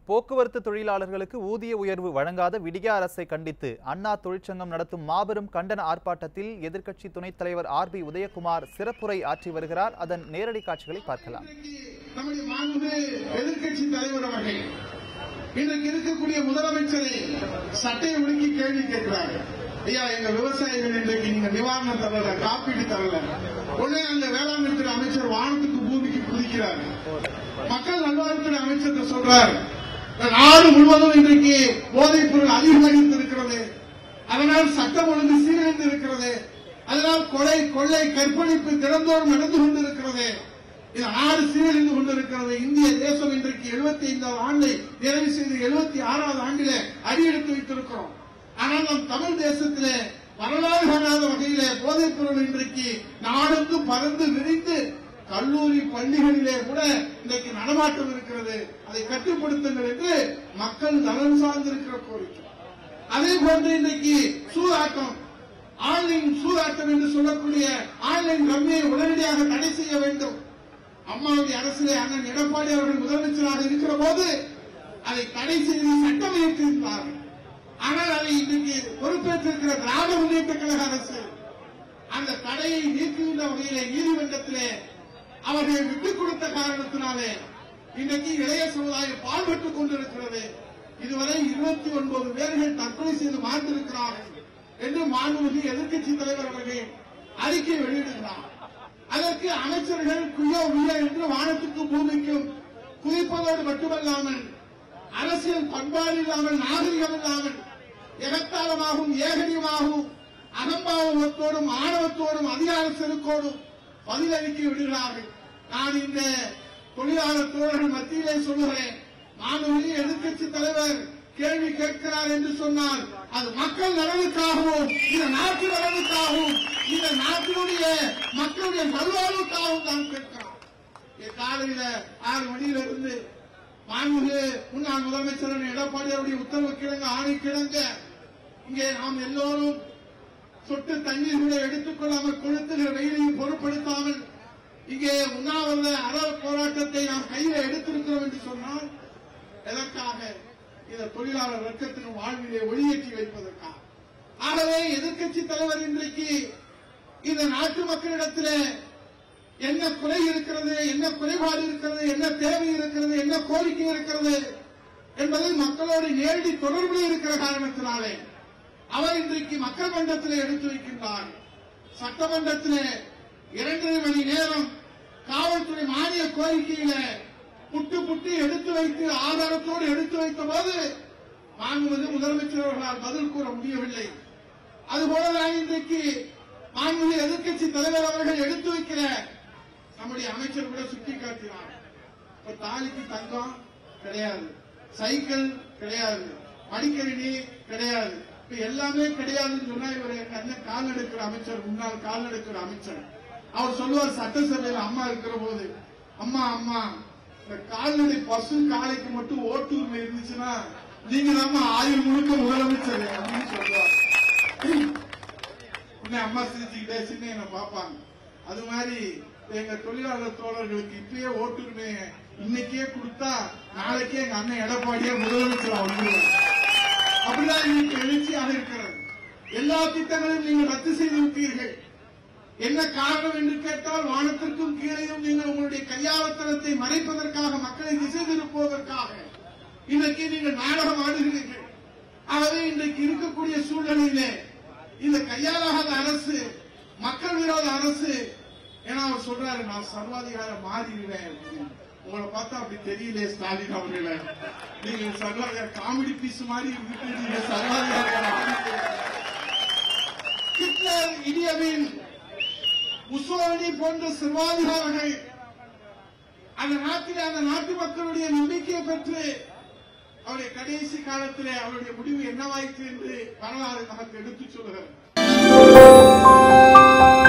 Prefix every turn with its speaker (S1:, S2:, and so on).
S1: போக்குவரத்து தொழிலாளர்களுக்கு ஊதிய உயர்வு வழங்காத விடிய அரசை கண்டித்து அண்ணா தொழிற்சங்கம் நடத்தும் மாபெரும் கண்டன ஆர்ப்பாட்டத்தில் எதிர்க்கட்சி துணைத் தலைவர் ஆர் பி உதயகுமார் சிறப்புரை ஆற்றி வருகிறார் அதன் நேரடி காட்சிகளை பார்க்கலாம்
S2: நம்முடைய மாண்பு எதிர்க்கட்சி தலைவர் அவர்கள் இன்றைக்கு இருக்கக்கூடிய முதலமைச்சரை சட்டையை ஒடுக்கி கேள்வி கேட்கிறார் ஐயா எங்க விவசாயிகள் இன்றைக்கு நீங்க நிவாரணம் தரல காப்பீடு தரல உடனே அந்த வேளாண்மை துறை அமைச்சர் வானத்துக்கு பூமிக்கு குதிக்கிறார் மக்கள் நல்வாழ்வுத்துறை அமைச்சர் சொல்றார் நாடு முழுவதும் இன்றைக்கு போதைப் பொருள் அதிகரித்து இருக்கிறது அதனால் சட்டம் ஒழுங்கு சீரழிந்து இருக்கிறது அதனால் கொலை கொள்ளை கற்பழிப்பு திறந்தோறும் நடந்து கொண்டிருக்கிறது இது நாடு சீரழிந்து கொண்டிருக்கிறது இந்திய தேசம் இன்றைக்கு எழுபத்தி ஐந்தாவது ஆண்டை நிறைவு செய்து எழுபத்தி ஆறாவது ஆண்டிலே அடியெடுத்து வைத்திருக்கிறோம் ஆனால் நம் தமிழ் தேசத்திலே வரலாறு காணாத வகையிலே போதைப் பொருள் இன்றைக்கு நாடெங்கும் பறந்து விரிந்து கல்லூரி பள்ளிகளிலே கூட இன்றைக்கு நடமாட்டம் இருக்கிறது அதை கட்டுப்படுத்துங்கள் என்று மக்கள் நலன் சார்ந்திருக்கிற கோரிக்கை அதே போன்று இன்றைக்கு சூதாட்டம் ஆன்லைன் சூதாட்டம் என்று சொல்லக்கூடிய ஆன்லைன் ரம்மியை உடனடியாக தடை செய்ய வேண்டும் அம்மாவுடைய அரசிலே அண்ணன் எடப்பாடி அவர்கள் முதலமைச்சராக இருக்கிற போது அதை தடை செய்து சட்டம் இயற்றியிருந்தார்கள் ஆனால் அதை இன்றைக்கு பொறுப்பேற்றிருக்கிற திராவிட முன்னேற்ற கழக அரசு அந்த தடையை நீக்குகின்ற வகையிலே நீதிமன்றத்திலே அவர்கள் விட்டுக் கொடுத்த காரணத்தினாலே இன்றைக்கு இளைய சமுதாயம் பாடுபட்டுக் கொண்டிருக்கிறது இதுவரை இருபத்தி ஒன்பது பேர்கள் தற்கொலை செய்து மாற்றிருக்கிறார்கள் என்று மாண்புமிகு எதிர்க்கட்சி தலைவர் அவர்கள் அறிக்கை வெளியிடுகிறார் அதற்கு அமைச்சர்கள் குய்யோ உய்ய என்று வானத்துக்கும் பூமிக்கும் குதிப்பதோடு மட்டுமல்லாமல் அரசியல் பண்பாடு இல்லாமல் நாகரிகம் இல்லாமல் எகத்தாளமாகவும் ஏகனியமாகவும் அகம்பாவத்தோடும் ஆணவத்தோடும் அதிகார செருக்கோடும் பதிலளிக்க விடுகிறார்கள் நான் இந்த தொழிலாளர் தோழர்கள் மத்தியிலே சொல்லுகிறேன் மாணவர்களே எதிர்க்கட்சி தலைவர் கேள்வி கேட்கிறார் என்று சொன்னால் அது மக்கள் நலனுக்காகவும் இந்த நாட்டு நலனுக்காகவும் இந்த நாட்டினுடைய மக்களுடைய நல்வாழ்வுக்காகவும் தான் கேட்கிறோம் காலையில ஆறு மணியிலிருந்து மாண்புமிகு முன்னாள் முதலமைச்சர் எடப்பாடி அவருடைய உத்தரவு கிழங்க ஆணை கிழங்க இங்கே நாம் எல்லோரும் சொட்டு தண்ணீர் கூட எடுத்துக்கொள்ளாமல் கொளுத்துகிற வெயிலையும் பொருட்படுத்தாமல் இங்கே உண்ணாவிரத அற போராட்டத்தை நாம் கையில எடுத்திருக்கிறோம் என்று சொன்னால் எதற்காக இந்த தொழிலாளர் வர்க்கத்தின் வாழ்விலே ஒளியேற்றி வைப்பதற்காக ஆகவே எதிர்க்கட்சி தலைவர் இன்றைக்கு இந்த நாட்டு மக்களிடத்திலே என்ன குறை இருக்கிறது என்ன குறைபாடு இருக்கிறது என்ன தேவை இருக்கிறது என்ன கோரிக்கை இருக்கிறது என்பதை மக்களோடு நேரடி தொடர்பில் இருக்கிற காரணத்தினாலே அவர் இன்றைக்கு மக்கள் மன்றத்தில் எடுத்து வைக்கின்றார் சட்டமன்றத்திலே இரண்டரை மணி நேரம் காவல்துறை மானிய கோரிக்கையில புட்டு புட்டு எடுத்து வைத்து ஆதாரத்தோடு எடுத்து வைத்த போது மாண்புமிகு முதலமைச்சர் அவர்களால் பதில் கூற முடியவில்லை அதுபோலதான் இன்றைக்கு மாண்புமிகு எதிர்க்கட்சி தலைவர் அவர்கள் எடுத்து வைக்கிற நம்முடைய அமைச்சர் கூட சுட்டிக்காட்டினார் இப்ப தாலிக்கு தங்கம் கிடையாது சைக்கிள் கிடையாது மடிக்கணினி கிடையாது இப்ப எல்லாமே கிடையாதுன்னு சொன்னா இவர் எங்க அண்ணன் கால் எடுக்கிற அமைச்சர் முன்னாள் கால் எடுக்கிற அமைச்சர் அவர் சொல்லுவார் சட்டசபையில் அம்மா இருக்கிற போது அம்மா அம்மா இந்த கால்நடை பசு காலைக்கு மட்டும் ஓட்டு உரிமை இருந்துச்சுன்னா நீங்க தான் ஆயுள் முழுக்க முதலமைச்சர் அப்படின்னு சொல்லுவார் உடனே அம்மா சிரிச்சுக்கிட்டே சின்ன என்ன பார்ப்பாங்க அது மாதிரி எங்க தொழிலாளர் தோழர்களுக்கு இப்பயே ஓட்டுரிமை இன்னைக்கே கொடுத்தா நாளைக்கே எங்க அண்ணன் எடப்பாடியே முதலமைச்சர் வந்துருவாங்க அப்படிதான் இன்னைக்கு எழுச்சியாக இருக்கிறது எல்லா திட்டங்களையும் நீங்கள் ரத்து செய்து விட்டீர்கள் என்ன காரணம் என்று கேட்டால் வானத்திற்கும் கீழேயும் நீங்கள் உங்களுடைய கையாளத்தனத்தை மறைப்பதற்காக மக்களை திசை திருப்புவதற்காக இன்றைக்கு நீங்கள் நாடகம் ஆடுகிறீர்கள் ஆகவே இன்றைக்கு இருக்கக்கூடிய சூழ்நிலையிலே இந்த கையாளாத அரசு மக்கள் விரோத அரசு ஏன்னா அவர் சொல்றாரு நான் சர்வாதிகாரம் மாறிடுவேன் அப்படின்னு. உங்களை பார்த்தா அப்படி தெரியல ஸ்டாலின் அவர்கள நீங்க சர்வாதிகார காமெடி பீஸ் மாதிரி இருந்துட்டு நீங்க சர்வாதிகாரம் ஹிட்லர் இடியமின் முசோலினி போன்ற சர்வாதிகாரங்கள் அந்த நாட்டிலே அந்த நாட்டு மக்களுடைய நம்பிக்கையை பெற்று அவருடைய கடைசி காலத்திலே அவருடைய முடிவு என்னவாயிற்று என்று வரலாறு நமக்கு எடுத்துச் சொல்லுகிறது